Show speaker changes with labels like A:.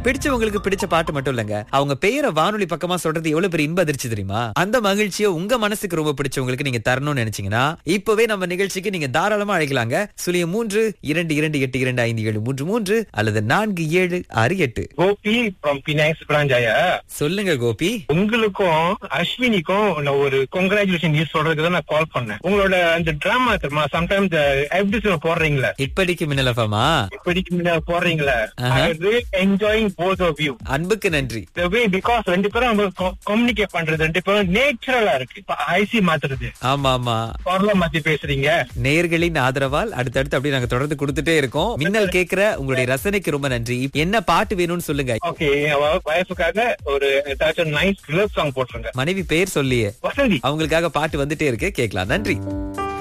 A: பிடிச்சவங்களுக்கு பிடிச்ச பாட்டு மட்டும் இல்லங்க அவங்க பெயரை வானொலி பக்கமா சொல்றது எவ்வளவு பெரிய இன்ப அதிர்ச்சி தெரியுமா அந்த மகிழ்ச்சியை உங்க மனசுக்கு ரொம்ப பிடிச்சவங்களுக்கு நீங்க தரணும்னு நினைச்சீங்கன்னா இப்பவே நம்ம நிகழ்ச்சிக்கு நீங்க தாராளமா அழைக்கலாங்க சுழிய மூன்று இரண்டு இரண்டு எட்டு இரண்டு ஐந்து ஏழு மூன்று மூன்று அல்லது நான்கு ஏழு ஆறு எட்டு
B: கோபி ஃப்ரம் பினாக்ஸ் பிராஞ்சாயா
A: சொல்லுங்க கோபி
B: உங்களுக்கும் அஸ்வினிக்கும் நான் ஒரு கங்க்ராச்சுலேஷன் நியூஸ் சொல்றதுக்கு தான் நான் கால் பண்ணேன் உங்களோட அந்த டிராமா தெரியுமா சம்டைம்ஸ் எபிசோட் போடுறீங்களா
A: இப்படிக்கு மின்னலஃபமா
B: இப்படிக்கு முன்னாடி போடுறீங்களா
A: ஆஹா.
B: I enjoying both of you
A: அன்புக்கு நன்றி
B: the way பிகாஸ் ரெண்டு பேரும் கம்யூனிகேட் பண்றது ரெண்டு பேரும் நேச்சுரலா இருக்கு ஐசி மாத்துறது
A: ஆமா ஆமா
B: குரல மாத்தி பேசுறீங்க
A: நேயர்களின் ஆதரவால் அடுத்தடுத்து அப்படியே நாங்க தொடர்ந்து கொடுத்துட்டே இருக்கோம் மின்னல் கேக்குற உங்களுடைய ரசனைக்கு ரொம்ப நன்றி என்ன பாட்டு வேணும்னு சொல்லுங்க
B: ஓகே வயசுக்காக ஒரு ஏதாச்சும் நைஸ் லவ் சாங் போட்டுருங்க
A: மனைவி பேர் சொல்லியே
B: வசந்தி
A: அவங்களுக்காக பாட்டு வந்துட்டே இருக்கு கேட்கலாம் நன்றி